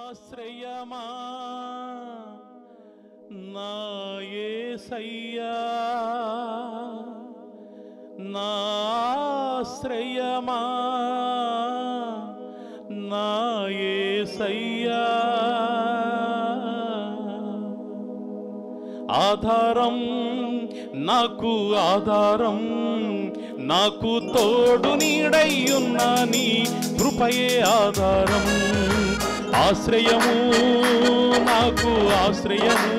ఆశ్రయమా నా యేసయ్యా నా ఆశ్రయమా నా యేసయ్యా ఆధారం నాకు ఆధారం నాకు తోడు నీడయ్యున్న నీ కృపయే ఆధారం ఆశ్రయము నాకు ఆశ్రయము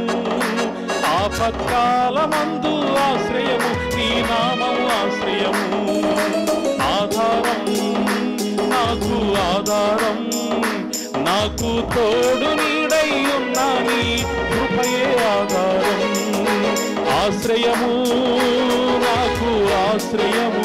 ఆపత్కాలమందు ఆశ్రయము నీ నామం ఆశ్రయము ఆధారం నాకు ఆధారం నాకు తోడు నీడయ్యున్న నీ కృపయే ఆధారం ఆశ్రయము నాకు ఆశ్రయము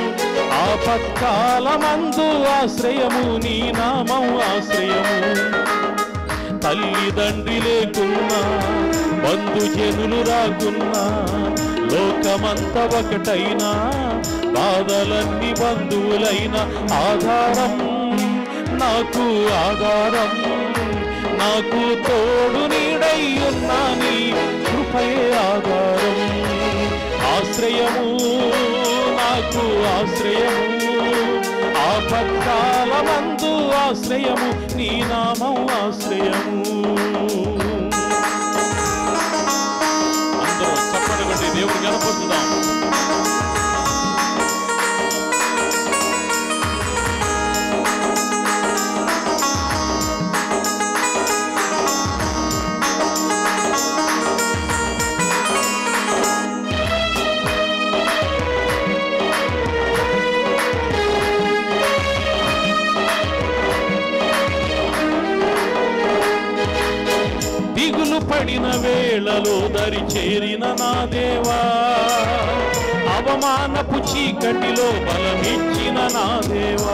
ఆపత్కాలమందు ఆశ్రయము నీ నామం ఆశ్రయము తల్లిదండ్రి లేకున్నా బంధుజనులు రాకున్నా లోకమంత ఒకటైనా బాధలన్నీ బంధువులైన ఆధారం నాకు ఆధారం నాకు తోడు నీడయ్యున్నా నీ కృపయే ఆధారం ఆశ్రయము నాకు ఆశ్రయము ఆపత్కాలమందు ఆశ్రయము నీ నామం ఆశ్రయము అందరూ చప్పటి కొట్టి దేవుడు కనపరుచుదాం దిగులు పడిన వేళలో దరి చేరిన నా దేవా అవమానపు చీకటిలో బలమిచ్చిన నా దేవా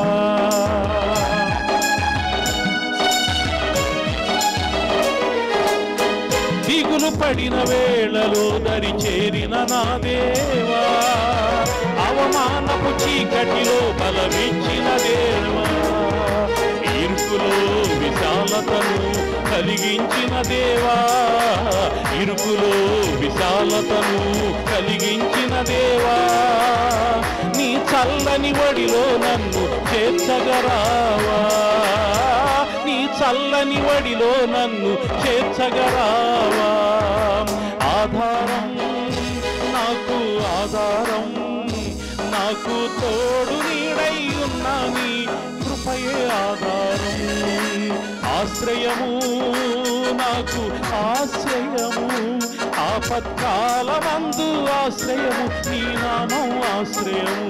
దిగులు పడిన వేళలో దరి చేరిన నా దేవా అవమానపు చీకటిలో బలమిచ్చిన దేవా ఇరుకులో విశాలతను కలిగించిన దేవా ఇరుకులో విశాలతను కలిగించిన దేవా నీ చల్లని వడిలో నన్ను చేర్చగరావా నీ చల్లని వడిలో నన్ను చేర్చగరావా ఆధారం నాకు ఆధారం నాకు తోడు నీడై ఉన్న నీ కృపయే ఆధారం ఆశ్రయము నాకు ఆశ్రయము ఆపత్కాలమందు ఆశ్రయము నీ నామం ఆశ్రయము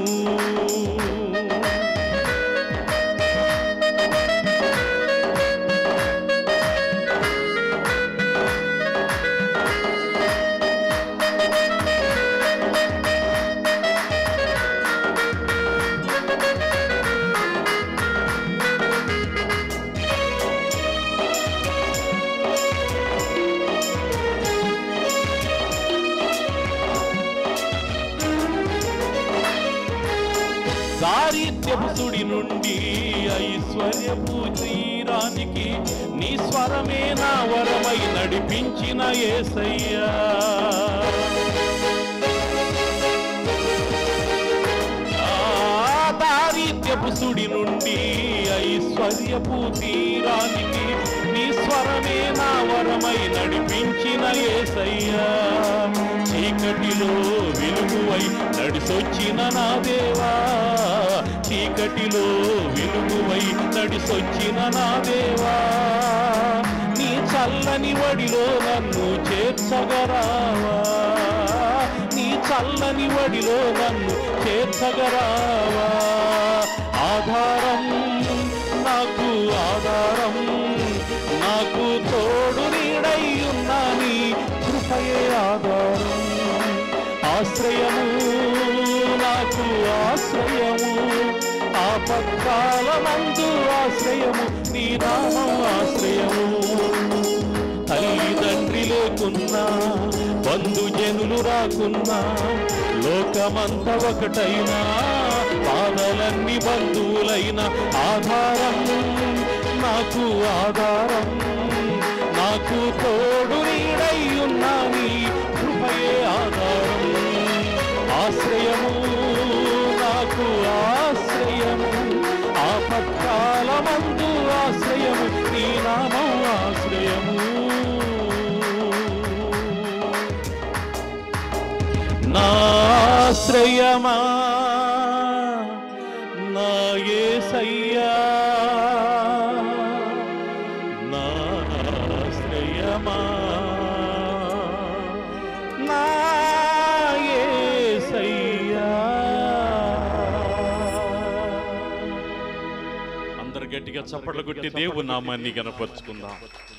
దారిద్ర్యపు సుడి నుండి ఐశ్వర్యపు తీరానికి నీ స్వరమే నా వరమై నడిపించిన ఏసయ్యా ఆ దారిద్ర్యపు సుడి నుండి ఐశ్వర్యపు తీరానికి నీ స్వరమే నా వరమై నడిపించిన ఏసయ్యా చీకటిలో వెలుగువై నడిసొచ్చిన నా దేవా చీకటిలో వెలుగువై నడిసొచ్చిన నా దేవా నీ చల్లని వడిలో నన్ను చేర్చగరావా నీ చల్లని వడిలో నన్ను చేర్చగరావా ఆధారం నాకు ఆధారం నాకు తోడు నీడై ఉన్న నీ కృపయే ఆధారం ఆశ్రయము నాకు ఆశ్రయము ఆపత్కాలమందు ఆశ్రయము నీ నామం ఆశ్రయము తల్లిదండ్రి లేకున్నా బంధుజనులు రాకున్నా లోకమంత ఒకటైనా బాధలన్నీ బంధువులైన ఆధారం నాకు ఆధారం నాకు తోడు నీడై ఉన్నా నీ కృపయే ఆధారం ఆశ్రయము నాకు ఆశ్రయము ఆపత్కాలమందు ఆశ్రయము నీ నామం ఆశ్రయము నాశ్రయమా నా యేసయ్యా నాశ్రయమా నా యేసయ్యా అందరు గట్టిగా చప్పట్లు కొట్టి దేవుని నామాన్ని కనపరుచుకుందాం